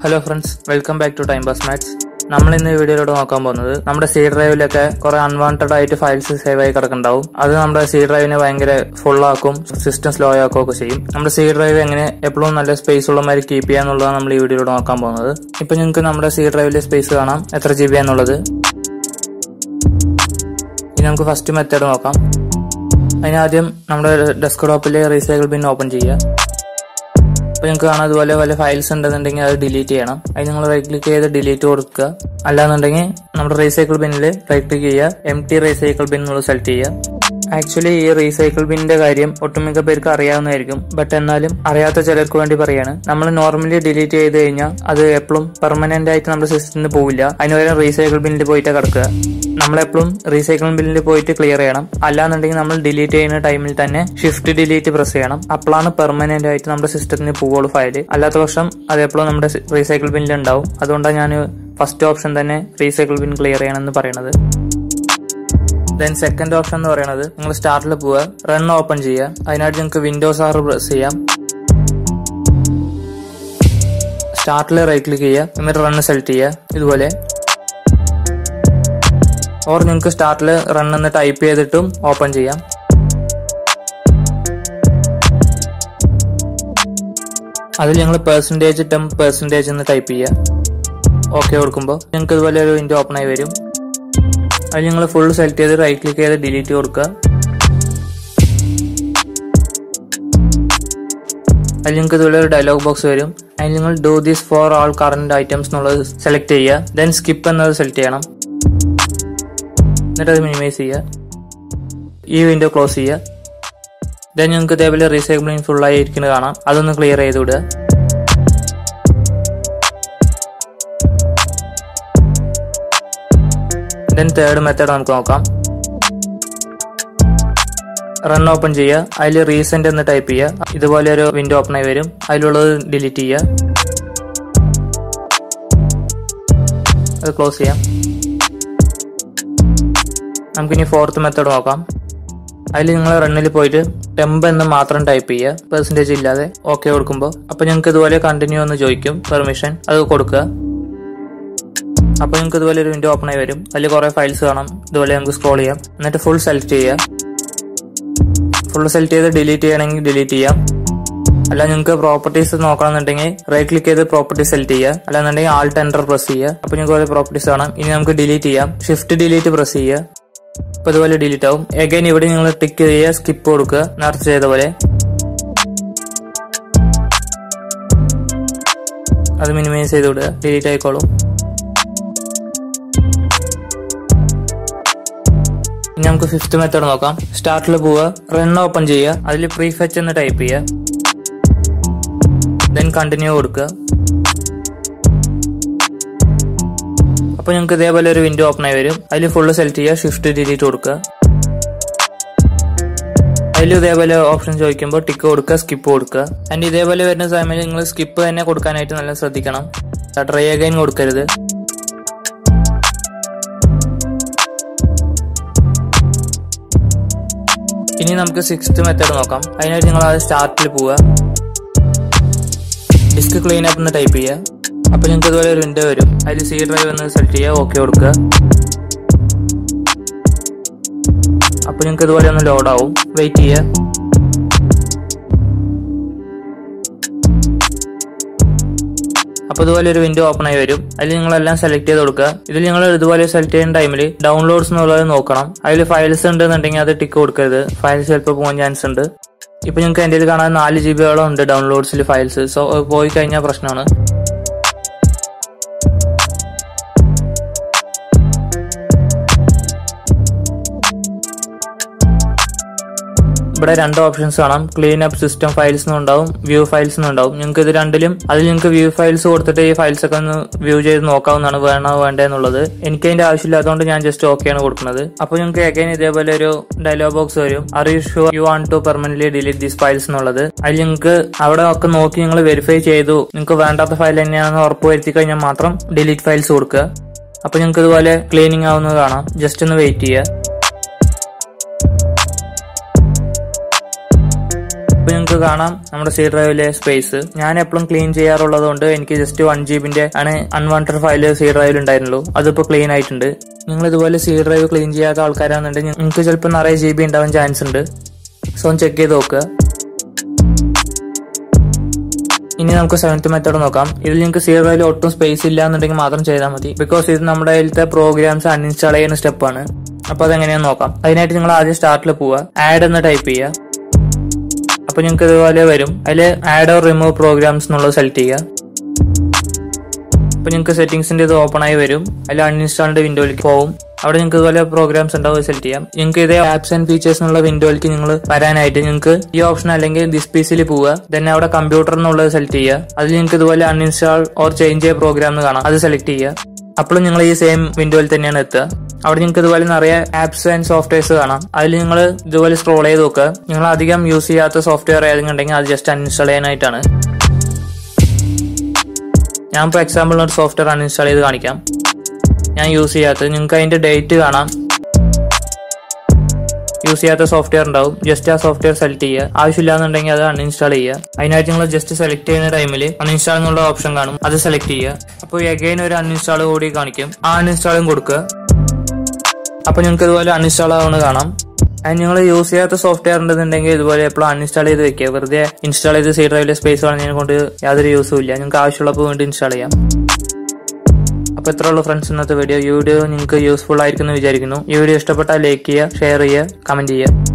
hello friends welcome back to time pass maths നമ്മൾ ഇന്ന് ഈ വീഡിയോയിലൂടെ നോക്കാൻ പോകുന്നത് നമ്മുടെ സി ഡ്രൈവിലൊക്കെ കുറെ അൺവാണ്ടഡ് ആയിട്ട് ഫയൽസ് സേവ് ആയി കിടക്കുന്നുണ്ടാവും അത് നമ്മുടെ സി ഡ്രൈവിനെ ഭയങ്കര ഫുൾ ആക്കും സിസ്റ്റം സ്ലോ ആക്കും ഒക്കെ ചെയ്യും നമ്മുടെ സി ഡ്രൈവ് എങ്ങനെ എപ്പോഴും നല്ല സ്പേസ് ഉള്ള മാതിരി കീപ്പ് ചെയ്യാന്നുള്ളതാണ് നമ്മൾ ഈ വീഡിയോയിലൂടെ നോക്കാൻ പോകുന്നത് ഇപ്പൊ നിങ്ങൾക്ക് നമ്മുടെ സി ഡ്രൈവിലെ സ്പേസ് കാണാം എത്ര ജി ബി എന്നുള്ളത് ഇനി നമുക്ക് ഫസ്റ്റ് മെത്തേഡ് നോക്കാം അതിനാദ്യം നമ്മുടെ ഡെസ്ക്ടോപ്പിലെ റീസൈക്കിൾ ബിൻ ഓപ്പൺ ചെയ്യുക അപ്പൊ നിങ്ങൾക്ക് കാണാം അതുപോലെ വല്ല ഫയൽസ് ഉണ്ടെന്നുണ്ടെങ്കിൽ അത് ഡിലീറ്റ് ചെയ്യണം അതിന് നിങ്ങൾ റൈറ്റ് ക്ലിക്ക് ചെയ്ത് ഡിലീറ്റ് കൊടുക്കുക അല്ലാന്നുണ്ടെങ്കിൽ നമ്മുടെ റീസൈക്കിൾ ബിന്നിൽ റൈറ്റ് ക്ലിക്ക് ചെയ്യുക എം ടി റീസൈക്കിൾ ബിൻ എന്നുള്ള സെലക്ട് ചെയ്യുക ആക്ച്വലി ഈ റീസൈക്കിൾ ബിന്നിന്റെ കാര്യം ഒട്ടുമിക്ക പേർക്ക് അറിയാവുന്നതായിരിക്കും ബട്ട് എന്നാലും അറിയാത്ത ചിലർക്ക് വേണ്ടി പറയാണ് നമ്മൾ നോർമലി ഡിലീറ്റ് ചെയ്ത് കഴിഞ്ഞാൽ അത് എപ്പോഴും പെർമനന്റ് ആയിട്ട് നമ്മുടെ സിസ്റ്റത്തിന് പോവില്ല അതിന് പകരം റീസൈക്കിൾ ബിന്നിൽ പോയിട്ട് കിടക്കുക നമ്മളെപ്പോഴും റീസൈക്കിൾ ബില്ലിൽ പോയിട്ട് ക്ലിയർ ചെയ്യണം അല്ലാന്നുണ്ടെങ്കിൽ നമ്മൾ ഡിലീറ്റ് ചെയ്യുന്ന ടൈമിൽ തന്നെ ഷിഫ്റ്റ് ഡിലീറ്റ് പ്രസ് ചെയ്യണം അപ്പോഴാണ് പെർമനന്റ് ആയിട്ട് നമ്മുടെ സിസ്റ്റത്തിന് പോവുള്ളൂ ഫയൽ അല്ലാത്ത പക്ഷം അത് എപ്പോഴും നമ്മുടെ റീസൈക്കിൾ ബിന്നിൽ ഉണ്ടാവും അതുകൊണ്ടാണ് ഞാൻ ഫസ്റ്റ് ഓപ്ഷൻ തന്നെ റീസൈക്കിൾ ബിൻ ക്ലിയർ ചെയ്യണമെന്ന് പറയുന്നത് ദെൻ സെക്കൻഡ് ഓപ്ഷൻ എന്ന് പറയുന്നത് നിങ്ങൾ സ്റ്റാർട്ടിൽ പോവുക റൺ ഓപ്പൺ ചെയ്യുക അതിനായിട്ട് നിങ്ങൾക്ക് വിൻഡോസ് ആറ് പ്രസ് ചെയ്യാം സ്റ്റാർട്ടിൽ റൈറ്റ് ക്ലിക്ക് ചെയ്യുക എന്നിട്ട് റൺ സെലക്ട് ചെയ്യുക ഇതുപോലെ ഓർ നിങ്ങൾക്ക് സ്റ്റാർട്ടിൽ റൺ എന്ന് ടൈപ്പ് ചെയ്തിട്ടും ഓപ്പൺ ചെയ്യാം അതിൽ ഞങ്ങൾ പെർസെൻറ്റേജ് ടെം പെർസെൻറ്റേജ് എന്ന് ടൈപ്പ് ചെയ്യുക ഓക്കെ കൊടുക്കുമ്പോൾ നിങ്ങൾക്ക് ഇതുപോലെ ഒരു വിൻഡോ ഓപ്പൺ ആയി വരും അതിൽ നിങ്ങൾ ഫുൾ സെലക്ട് ചെയ്ത് റൈറ്റ് ക്ലിക്ക് ചെയ്ത് ഡിലീറ്റ് കൊടുക്കുക അതിൽ നിങ്ങൾക്ക് ഇതുപോലെ ഒരു ഡയലോഗ് ബോക്സ് വരും അതിൽ നിങ്ങൾ do this for all current items എന്നുള്ളത് സെലക്ട് ചെയ്യുക ദെൻ സ്കിപ്പ് എന്നത് സെലക്ട് ചെയ്യണം എന്നിട്ട് അത് മിനിമൈസ് ചെയ്യുക ഈ വിൻഡോ ക്ലോസ് ചെയ്യുക ദെൻ നിങ്ങൾക്ക് ഇതേപോലെ റീസൈക്ലിംഗ് ഫുൾ ആയി ഇരിക്കുന്നത് കാണാം അതൊന്ന് ക്ലിയർ ചെയ്ത് വിടുക ദെൻ തേർഡ് മെത്തേഡ് നമുക്ക് നോക്കാം റൺ ഓപ്പൺ ചെയ്യുക അതിൽ റീസെന്റ് എന്ന് ടൈപ്പ് ചെയ്യുക ഇതുപോലെ ഒരു വിൻഡോ ഓപ്പൺ ആയി വരും അതിലുള്ളത് ഡിലീറ്റ് ചെയ്യുക അത് ക്ലോസ് ചെയ്യാം നമുക്കിനി ഫോർത്ത് മെത്തേഡ് നോക്കാം അതിൽ നിങ്ങൾ റണ്ണിൽ പോയിട്ട് ടെമ്പ് എന്ന് മാത്രം ടൈപ്പ് ചെയ്യുക പെർസെൻറ്റേജ് ഇല്ലാതെ ഓക്കെ കൊടുക്കുമ്പോൾ അപ്പോൾ ഞങ്ങൾക്ക് ഇതുപോലെ കണ്ടിന്യൂ എന്ന് ചോദിക്കും പെർമിഷൻ അത് കൊടുക്കുക അപ്പോൾ നിങ്ങൾക്ക് ഇതുപോലെ ഒരു വിൻഡോ ഓപ്പൺ ആയി വരും അതിൽ കുറേ ഫയൽസ് കാണാം ഇതുപോലെ നമുക്ക് സ്ക്രോൾ ചെയ്യാം എന്നിട്ട് ഫുൾ സെലക്ട് ചെയ്യുക ഫുൾ സെലക്ട് ചെയ്ത് ഡിലീറ്റ് ചെയ്യണമെങ്കിൽ ഡിലീറ്റ് ചെയ്യാം അല്ല നിങ്ങൾക്ക് പ്രോപ്പർട്ടീസ് നോക്കണമെന്നുണ്ടെങ്കിൽ റൈറ്റ് ക്ലിക്ക് ചെയ്ത് പ്രോപ്പർട്ടീസ് സെലക്ട് ചെയ്യുക അല്ലാന്നുണ്ടെങ്കിൽ ആൾ ടെൻഡർ പ്രസ് ചെയ്യുക അപ്പോൾ നിങ്ങൾക്ക് ഓരോ പ്രോപ്പർട്ടീസ് കാണാം ഇനി നമുക്ക് ഡിലീറ്റ് ചെയ്യാം ഷിഫ്റ്റ് ഡിലീറ്റ് പ്രസ് ചെയ്യുക അപ്പോൾ ഇതുപോലെ ഡിലീറ്റ് ആവും എഗൈൻ ഇവിടെ നിങ്ങൾ ടിക്ക് ചെയ്യുക സ്കിപ്പ് കൊടുക്കുക നേരത്തെ ചെയ്ത പോലെ അത് മിനിമൈസ് ചെയ്ത് വിടുക ഡിലീറ്റ് ആയിക്കോളും ഇനി നമുക്ക് ഫിഫ്ത്ത് മെത്തേഡ് നോക്കാം സ്റ്റാർട്ടിൽ പോവുക റൺ ഓപ്പൺ ചെയ്യുക അതിൽ പ്രീഫെച്ച് എന്ന് ടൈപ്പ് ചെയ്യുക ദെൻ കണ്ടിന്യൂ കൊടുക്കുക അപ്പോൾ നിങ്ങൾക്ക് ഇതേപോലെ ഒരു വിൻഡോ ഓപ്പൺ ആയി വരും അതിൽ ഫുള്ള് സെലക്ട് ചെയ്യുക ഷിഫ്റ്റ് ഡിലീറ്റ് കൊടുക്കുക അതിൽ ഇതേപോലെ ഓപ്ഷൻ ചോദിക്കുമ്പോൾ ടിക്ക് കൊടുക്കുക സ്കിപ്പ് കൊടുക്കുക ആൻഡ് ഇതേപോലെ വരുന്ന സമയത്ത് നിങ്ങൾ സ്കിപ്പ് തന്നെ കൊടുക്കാനായിട്ട് നല്ല ശ്രദ്ധിക്കണം ട്രൈ അഗൈൻ കൊടുക്കരുത് ഇനി നമുക്ക് സിക്സ്ത് മെത്തേഡ് നോക്കാം അതിനായിട്ട് നിങ്ങൾ അത് സ്റ്റാർട്ടിൽ പോവുക ഡിസ്ക് ക്ലീൻ അപ്പ് എന്ന് ടൈപ്പ് ചെയ്യുക അപ്പോൾ നിങ്ങൾക്ക് ഇതുപോലെ ഒരു വിൻഡോ വരും അതിൽ സി ഡ്രൈവ് എന്ന് സെലക്ട് ചെയ്യുക ഓക്കെ കൊടുക്കുക അപ്പോൾ നിങ്ങൾക്ക് ഇതുപോലെ ഒന്ന് ലോഡ് ആവും വെയിറ്റ് ചെയ്യുക അപ്പോൾ ഇതുപോലെ ഒരു വിൻഡോ ഓപ്പൺ ആയി വരും അതിൽ നിങ്ങളെല്ലാം സെലക്ട് ചെയ്ത് കൊടുക്കുക ഇതിൽ നിങ്ങൾ ഇതുപോലെ സെലക്ട് ചെയ്യുന്ന ടൈമിൽ ഡൗൺലോഡ്സ് എന്നുള്ളത് നോക്കണം അതിൽ ഫയൽസ് ഉണ്ടെന്നുണ്ടെങ്കിൽ അത് ടിക്ക് കൊടുക്കരുത് ഫയൽസ് ചിലപ്പോൾ പോകാൻ ചാൻസ് ഉണ്ട് ഇപ്പൊ നിങ്ങൾക്ക് എൻ്റെ കാണാൻ നാല് ജി ബിയോളം ഉണ്ട് ഡൗൺലോഡ്സിൽ ഫയൽസ് സോ പോയി കഴിഞ്ഞാൽ പ്രശ്നമാണ് ഇവിടെ രണ്ട് ഓപ്ഷൻസ് കാണാം ക്ലീൻ അപ്പ് സിസ്റ്റം ഫയൽസ് ഉണ്ടാവും വ്യൂ ഫയൽസ് ഉണ്ടാവും നിങ്ങൾക്ക് ഇത് രണ്ടിലും അതിൽ നിങ്ങൾക്ക് വ്യൂ ഫയൽസ് കൊടുത്തിട്ട് ഈ ഫയൽസ് ഒക്കെ ഒന്ന് വ്യൂ ചെയ്ത് നോക്കാവുന്നതാണ് വേണോ വേണ്ടേ എന്നുള്ളത് എനിക്ക് അതിന്റെ ആവശ്യമില്ലാത്തതുകൊണ്ട് ഞാൻ ജസ്റ്റ് ഓക്കെ ആണ് കൊടുക്കുന്നത് അപ്പോൾ നിങ്ങൾക്ക് അഗൈൻ ഇതേപോലെ ഒരു ഡയലോഗ് ബോക്സ് വരും are you sure you want to permanently delete these files എന്നുള്ളത് അതിൽ നിങ്ങൾക്ക് അവിടെ ഒക്കെ നോക്കി നിങ്ങൾ വെരിഫൈ ചെയ്തു നിങ്ങൾക്ക് വേണ്ടാത്ത ഫയൽ തന്നെയാണെന്ന് ഉറപ്പ് വരുത്തി കഴിഞ്ഞാൽ മാത്രം ഡിലീറ്റ് ഫയൽസ് കൊടുക്കുക അപ്പോൾ നിങ്ങൾക്ക് ഇതുപോലെ ക്ലീനിങ് ആവുന്നത് കാണാം ജസ്റ്റ് ഒന്ന് വെയിറ്റ് ചെയ്യുക ഇപ്പൊ നിങ്ങൾക്ക് കാണാം നമ്മുടെ സി ഡ്രൈവിലെ സ്പേസ് ഞാൻ എപ്പോഴും ക്ലീൻ ചെയ്യാറുള്ളത് കൊണ്ട് എനിക്ക് ജസ്റ്റ് വൺ ജിബിന്റെ ആണ് അൺവാണ്ടഡ് ഫയൽ സി ഡ്രൈവിൽ ഉണ്ടായിരുന്നുള്ളൂ അതിപ്പോ ക്ലീൻ ആയിട്ടുണ്ട് നിങ്ങൾ ഇതുപോലെ സി ഡ്രൈവ് ക്ലീൻ ചെയ്യാത്ത ആൾക്കാരാണെന്നുണ്ടെങ്കിൽ നിങ്ങൾക്ക് ചിലപ്പോൾ നിറയെ ജി ബി ഉണ്ടാവാൻ ചാൻസ് ഉണ്ട് സോ ഒന്ന് ചെക്ക് ചെയ്ത് നോക്കുക ഇനി നമുക്ക് സെവൻത്ത് മെത്തേഡ് നോക്കാം ഇതിൽ നിങ്ങൾക്ക് സി ഡ്രൈവിൽ ഒട്ടും സ്പേസ് ഇല്ല എന്നുണ്ടെങ്കിൽ മാത്രം ചെയ്താൽ മതി ബിക്കോസ് ഇത് നമ്മുടെ അതിലത്തെ പ്രോഗ്രാംസ് അൺഇൻസ്റ്റാൾ ചെയ്യുന്ന സ്റ്റെപ്പാണ് അപ്പൊ അതെങ്ങനെയാന്ന് നോക്കാം അതിനായിട്ട് നിങ്ങൾ ആദ്യം സ്റ്റാർട്ടിൽ പോവുക ആഡ് എന്ന് ടൈപ്പ് ചെയ്യുക അപ്പൊ നിങ്ങൾക്ക് ഇതുപോലെ വരും അതിൽ ആഡ് ഓർ റിമൂവ് പ്രോഗ്രാംസ് എന്നുള്ളത് സെലക്ട് ചെയ്യുക അപ്പൊ നിങ്ങൾക്ക് സെറ്റിംഗ്സിന്റെ ഇത് ഓപ്പൺ ആയി വരും അതിൽ അൺഇൻസ്റ്റാൾഡ് വിൻഡോയിലേക്ക് പോകും അവിടെ നിങ്ങൾക്ക് ഇതുപോലെ പ്രോഗ്രാംസ് ഉണ്ടാവും സെലക്ട് ചെയ്യാം നിങ്ങൾക്ക് ഇതേ ആപ്സ് ആൻഡ് ഫീച്ചേഴ്സ് എന്നുള്ള വിൻഡോയിലേക്ക് നിങ്ങൾ വരാനായിട്ട് നിങ്ങൾക്ക് ഈ ഓപ്ഷൻ അല്ലെങ്കിൽ ദിസ് പീസിൽ പോവുക then അവിടെ കമ്പ്യൂട്ടർ എന്നുള്ളത് സെലക്ട് ചെയ്യുക അതിൽ നിങ്ങൾക്ക് ഇതുപോലെ അൺഇൻസ്റ്റാൾ ഓർ ചേഞ്ച് ചെയ്യ പ്രോഗ്രാം എന്ന് കാണാം അത് സെലക്ട് ചെയ്യുക അപ്പോഴും നിങ്ങൾ ഈ സെയിം വിൻഡോയിൽ തന്നെയാണ് എത്തുക അവിടെ നിങ്ങൾക്ക് ഇതുപോലെ നിറയെ ആപ്സ് ആൻഡ് സോഫ്റ്റ്വെയർസ് കാണാം അതിൽ നിങ്ങൾ ഇതുപോലെ സ്ക്രോൾ ചെയ്ത് നോക്കുക നിങ്ങൾ അധികം യൂസ് ചെയ്യാത്ത സോഫ്റ്റ്വെയർ ഏതെങ്കിലും ഉണ്ടെങ്കിൽ അത് ജസ്റ്റ് അൺഇൻസ്റ്റാൾ ചെയ്യാനായിട്ടാണ് ഞാൻ ഇപ്പോൾ എക്സാമ്പിൾ ഒരു സോഫ്റ്റ്വെയർ അൺഇൻസ്റ്റാൾ ചെയ്ത് കാണിക്കാം ഞാൻ യൂസ് ചെയ്യാത്തത് നിങ്ങൾക്ക് അതിന്റെ ഡേറ്റ് കാണാം യൂസ് ചെയ്യാത്ത സോഫ്റ്റ്വെയർ ഉണ്ടാവും ജസ്റ്റ് ആ സോഫ്റ്റ്വെയർ സെലക്ട് ചെയ്യുക ആവശ്യമില്ലാന്നുണ്ടെങ്കിൽ അത് അൺഇൻസ്റ്റാൾ ചെയ്യുക അതിനായിട്ട് നിങ്ങൾ ജസ്റ്റ് സെലക്ട് ചെയ്യുന്ന ടൈമിൽ അൺഇൻസ്റ്റാൾ എന്നുള്ള ഓപ്ഷൻ കാണും അത് സെലക്ട് ചെയ്യുക അപ്പോൾ എഗൈൻ ഒരു അൺഇൻസ്റ്റാൾ കൂടി കാണിക്കും ആ അൺഇൻസ്റ്റാളും കൊടുക്കുക അപ്പോൾ നിങ്ങൾക്ക് ഇതുപോലെ അൺഇൻസ്റ്റാൾ ആവുന്ന കാണാം അത് നിങ്ങൾ യൂസ് ചെയ്യാത്ത സോഫ്റ്റ്വെയർ ഉണ്ടെന്നുണ്ടെങ്കിൽ ഇതുപോലെ എപ്പോഴും അൺഇൻസ്റ്റാൾ ചെയ്ത് വെക്കുക വെറുതെ ഇൻസ്റ്റാൾ ചെയ്ത് സി ഡ്രൈവിലെ സ്പേസ് കളഞ്ഞതിനെ കൊണ്ട് യാതൊരു യൂസും ഇല്ല നിങ്ങൾക്ക് ആവശ്യമുള്ളപ്പോൾ വീണ്ടും ഇൻസ്റ്റാൾ ചെയ്യാം അപ്പോൾ ഇത്ര ഉള്ളൂ ഫ്രണ്ട്സ് ഇന്നത്തെ വീഡിയോ ഈ വീഡിയോ നിങ്ങൾക്ക് യൂസ്ഫുൾ ആയിരിക്കും എന്ന് വിചാരിക്കുന്നു ഈ വീഡിയോ ഇഷ്ടപ്പെട്ടാൽ ലൈക്ക് ചെയ്യുക ഷെയർ ചെയ്യുക കമന്റ് ചെയ്യുക